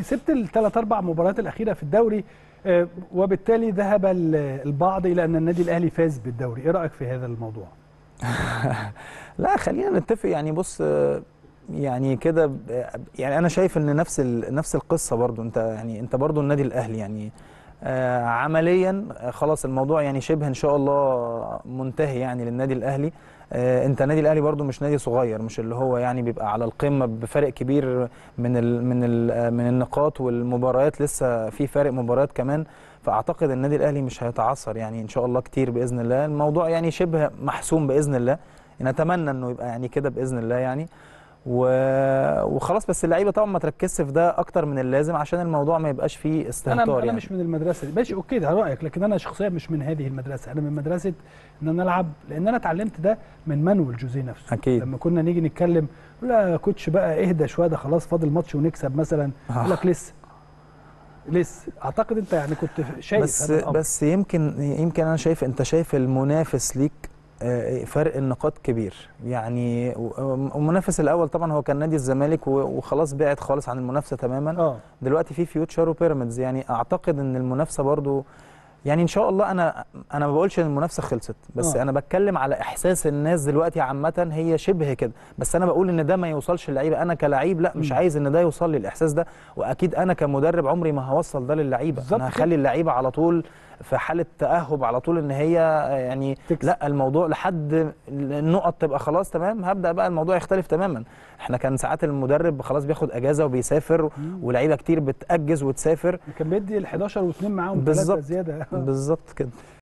كسبت الثلاث اربع مباريات الاخيره في الدوري آه، وبالتالي ذهب ال- البعض الى ان النادي الاهلي فاز بالدوري ايه رايك في هذا الموضوع لا خلينا نتفق يعني بص آه، يعني كده ب- يعني انا شايف ان نفس ال- نفس القصه برضو انت يعني انت برضو النادي الاهلي يعني آه، عمليا آه، خلاص الموضوع يعني شبه ان شاء الله منتهي يعني للنادي الاهلي آه، انت النادي الاهلي برضو مش نادي صغير مش اللي هو يعني بيبقى على القمه بفرق كبير من ال من ال آه، من النقاط والمباريات لسه في فارق مباريات كمان فاعتقد النادي الاهلي مش هيتعثر يعني ان شاء الله كتير باذن الله الموضوع يعني شبه محسوم باذن الله نتمنى انه يبقى يعني كده باذن الله يعني و... وخلاص بس اللعيبه طبعا ما تركزش في ده اكتر من اللازم عشان الموضوع ما يبقاش فيه انا استهتار انا يعني مش من المدرسه دي ماشي اوكي ده رايك لكن انا شخصيا مش من هذه المدرسه انا من مدرسه ان انا العب لان انا اتعلمت ده من مانويل جوزيه نفسه أكيد. لما كنا نيجي نتكلم لا يا كوتش بقى اهدى شويه ده خلاص فاضل ماتش ونكسب مثلا يقول لك لسه لسه اعتقد انت يعني كنت شايف بس هذا الأمر. بس يمكن يمكن انا شايف انت شايف المنافس ليك آه، فرق النقاط كبير يعني و- المنافس الاول طبعا هو كان نادي الزمالك و- وخلاص بعد خالص عن المنافسه تماما اه دلوقتي في فيوتشر وبيراميدز يعني اعتقد ان المنافسه برضو يعني ان شاء الله انا انا ما بقولش ان المنافسه خلصت بس آه. أوه. انا بتكلم على احساس الناس دلوقتي عامه هي شبه كده بس انا بقول ان ده ما يوصلش للعيبه انا كلعيب لا مش مم. عايز ان ده يوصل لي الاحساس ده واكيد انا كمدرب عمري ما هوصل ده للعيبه بالظبط انا كده. هخلي اللعيبه على طول في حاله تاهب على طول ان هي يعني تكسب. لا الموضوع لحد النقط تبقى خلاص تمام هبدا بقى الموضوع يختلف تماما احنا كان ساعات المدرب خلاص بياخد اجازه وبيسافر ولعيبه كتير بتاجز وتسافر كان بيدي ال 11 و2 معاهم ثلاثه بالظبط. زياده بالظبط كده